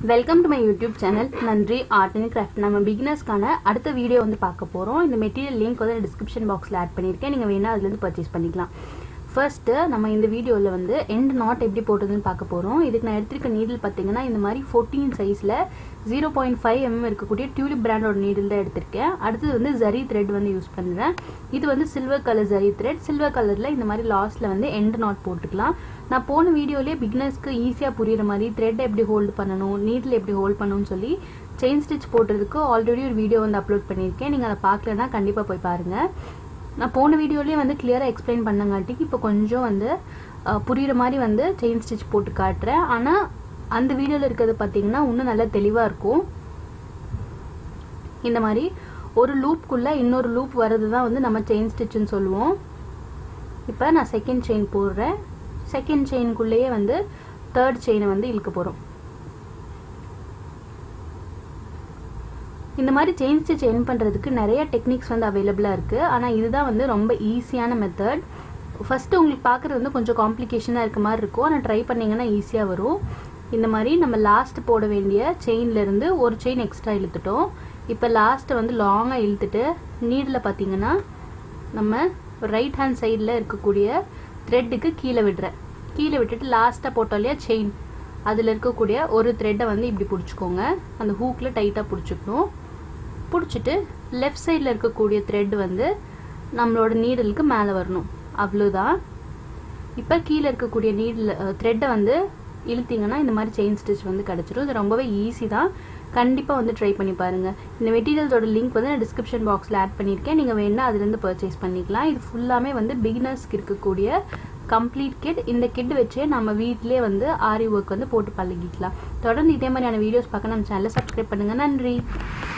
welcome to my YouTube channel நன்றி art and craft நம்ம பிகினர்ஸ்க்கான அடுத்த வீடியோ வந்து பார்க்க போகிறோம் இந்த மெட்டீரியல் லிங்க் வந்து டிஸ்கிரிப்ஷன் பாக்ஸில் ஆட் பண்ணியிருக்கேன் நீங்கள் வேணால் அதுலேருந்து பர்ச்சேஸ் பண்ணிக்கலாம் ஃபர்ஸ்ட்டு நம்ம இந்த வீடியோவில் வந்து எண்ட் நாட் எப்படி போட்டதுன்னு பார்க்க போகிறோம் இதுக்கு நான் எடுத்திருக்க நீடில் பார்த்தீங்கன்னா இந்த மாதிரி ஃபோர்டீன் சைஸில் ஜீரோ பாயிண்ட் ஃபைவ் எம்எம் இருக்கக்கூடிய டியூலிப் பிராண்டோட நீடில் தான் எடுத்திருக்கேன் அடுத்தது வந்து ஜரி த்ரெட் வந்து யூஸ் பண்ணுறேன் இது வந்து silver colour zari thread silver கலரில் இந்த மாதிரி லாஸ்ட்டில் வந்து எண்ட் நாட் போட்டுக்கலாம் நான் போன வீடியோலேயே பிகினர்ஸ்க்கு ஈஸியாக புரியுற மாதிரி த்ரெட் எப்படி ஹோல்டு பண்ணணும் நீட்டில் எப்படி ஹோல்ட் பண்ணணும்னு சொல்லி செயின் ஸ்டிச் போடுறதுக்கு ஆல்ரெடி ஒரு வீடியோ வந்து அப்லோட் பண்ணியிருக்கேன் நீங்கள் அதை பார்க்கலன்னா கண்டிப்பாக போய் பாருங்கள் நான் போன வீடியோலேயே வந்து கிளியராக எக்ஸ்பிளைன் பண்ணங்காட்டிக்கு இப்போ கொஞ்சம் வந்து புரியுற மாதிரி வந்து செயின் ஸ்டிச் போட்டு காட்டுறேன் ஆனால் அந்த வீடியோவில் இருக்கிறது பார்த்தீங்கன்னா இன்னும் நல்லா தெளிவாக இருக்கும் இந்த மாதிரி ஒரு லூப்குள்ளே இன்னொரு லூப் வர்றது தான் வந்து நம்ம செயின் ஸ்டிச்சுன்னு சொல்லுவோம் இப்போ நான் செகண்ட் செயின் போடுறேன் செகண்ட் செயினுக்குள்ளேயே வந்து தேர்ட் செயினை வந்து இழுக்க போகிறோம் இந்த மாதிரி செயின் ஸ்டிச் என் பண்ணுறதுக்கு நிறைய டெக்னிக்ஸ் வந்து அவைலபிளாக இருக்குது ஆனால் இதுதான் வந்து ரொம்ப ஈஸியான மெத்தட் ஃபஸ்ட்டு உங்களுக்கு பார்க்குறது வந்து கொஞ்சம் காம்ப்ளிகேஷனாக இருக்க மாதிரி இருக்கும் ஆனால் ட்ரை பண்ணிங்கன்னா ஈஸியாக வரும் இந்த மாதிரி நம்ம லாஸ்ட் போட வேண்டிய செயின்லேருந்து ஒரு செயின் எக்ஸ்ட்ரா இழுத்துட்டோம் இப்போ லாஸ்ட்டை வந்து லாங்காக இழுத்துட்டு நீடில் பார்த்தீங்கன்னா நம்ம ரைட் ஹேண்ட் சைடில் இருக்கக்கூடிய த்ரெட்டுக்கு கீழே விடுறேன் கீழே விட்டுட்டு லாஸ்ட்டாக போட்டோம் இல்லையா செயின் அதில் இருக்கக்கூடிய ஒரு த்ரெட்டை வந்து இப்படி பிடிச்சிக்கோங்க அந்த ஹூக்கில் டைட்டாக பிடிச்சிக்கணும் பிடிச்சிட்டு லெஃப்ட் சைடில் இருக்கக்கூடிய த்ரெட் வந்து நம்மளோட நீடலுக்கு மேலே வரணும் அவ்வளோதான் இப்போ கீழே இருக்கக்கூடிய நீடில் த்ரெட்டை வந்து இழுத்தீங்கன்னா இந்த மாதிரி செயின் ஸ்டிச் வந்து கிடச்சிரும் இது ரொம்பவே ஈஸி தான் கண்டிப்பாக வந்து ட்ரை பண்ணி பாருங்கள் இந்த மெட்டீரியல்ஸோட லிங்க் வந்து நான் டிஸ்கிரிப்ஷன் பாக்ஸில் ஆட் பண்ணியிருக்கேன் நீங்கள் வேணால் அதுலேருந்து பர்ச்சேஸ் பண்ணிக்கலாம் இது ஃபுல்லாமே வந்து பிகினர்ஸ்க்கு இருக்கக்கூடிய கம்ப்ளீட் கிட் இந்த கிட் வச்சே நம்ம வீட்டிலே வந்து ஆரி ஒர்க் வந்து போட்டு பழகிக்கலாம் தொடர்ந்து இதே மாதிரியான வீடியோஸ் பார்க்க நம்ம சேனலை சப்ஸ்கிரைப் பண்ணுங்கள் நன்றி